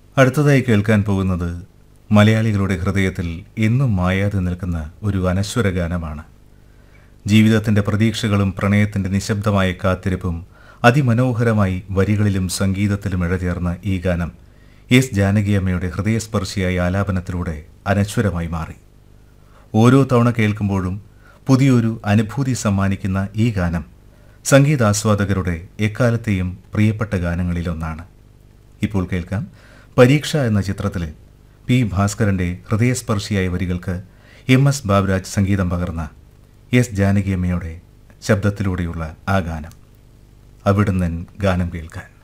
അടുത്തതായി കേൾക്കാൻ പോകുന്നത് മലയാളികളുടെ ഹൃദയത്തിൽ എന്നും മായാതെ നിൽക്കുന്ന ഒരു അനശ്വര ഗാനമാണ് ജീവിതത്തിൻ്റെ പ്രതീക്ഷകളും പ്രണയത്തിൻ്റെ നിശബ്ദമായ കാത്തിരിപ്പും അതിമനോഹരമായി വരികളിലും സംഗീതത്തിലും ഇഴചേർന്ന ഈ ഗാനം എസ് ജാനകിയമ്മയുടെ ഹൃദയസ്പർശിയായ ആലാപനത്തിലൂടെ അനശ്വരമായി മാറി ഓരോ തവണ കേൾക്കുമ്പോഴും പുതിയൊരു അനുഭൂതി സമ്മാനിക്കുന്ന ഈ ഗാനം സംഗീതാസ്വാദകരുടെ എക്കാലത്തെയും പ്രിയപ്പെട്ട ഗാനങ്ങളിലൊന്നാണ് ഇപ്പോൾ കേൾക്കാം പരീക്ഷ എന്ന ചിത്രത്തിലെ പി ഭാസ്കരന്റെ ഹൃദയസ്പർശിയായ വരികൾക്ക് എം എസ് ബാബുരാജ് സംഗീതം പകർന്ന എസ് ജാനകിയമ്മയുടെ ശബ്ദത്തിലൂടെയുള്ള ആ ഗാനം അവിടുന്ന് ഗാനം കേൾക്കാൻ